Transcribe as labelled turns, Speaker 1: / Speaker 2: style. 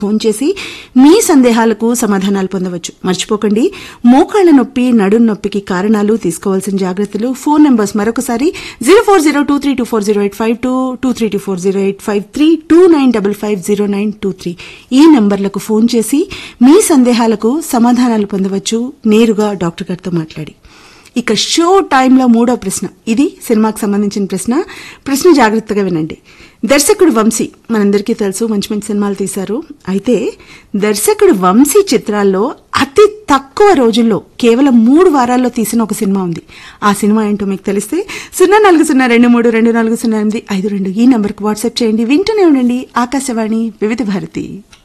Speaker 1: phone చేసి మీ సందేహాలకు సమాధానాలు పొందవచ్చు మర్చిపోకండి మోకాళ్ల నొప్పి నడుం నొప్పికి కారణాలు తీసుకోవాల్సిన జాగ్రత్తలు ఫోన్ నంబర్స్ మరొకసారి zero four zero two three two four zero eight five two two three two four zero eight five three two nine double five zero nine two three ఈ నంబర్లకు ఫోన్ చేసి మీ సందేహాలకు సమాధానాలు పొందవచ్చు నేరుగా డాక్టర్ గారితో మాట్లాడి ఇక షో టైంలో మూడో ప్రశ్న ఇది సినిమాకి సంబంధించిన ప్రశ్న ప్రశ్న జాగ్రత్తగా వినండి దర్శకుడు వంశీ మనందరికీ తెలుసు మంచి మంచి సినిమాలు తీశారు అయితే దర్శకుడు వంశీ చిత్రాల్లో అతి తక్కువ రోజుల్లో కేవలం మూడు వారాల్లో తీసిన ఒక సినిమా ఉంది ఆ సినిమా ఏంటో మీకు తెలిస్తే సున్నా నాలుగు సున్నా రెండు మూడు రెండు నాలుగు సున్నా ఎనిమిది ఐదు రెండు ఈ నంబర్కి వాట్సాప్ చేయండి వింటూనే ఉండండి ఆకాశవాణి వివిధ భారతి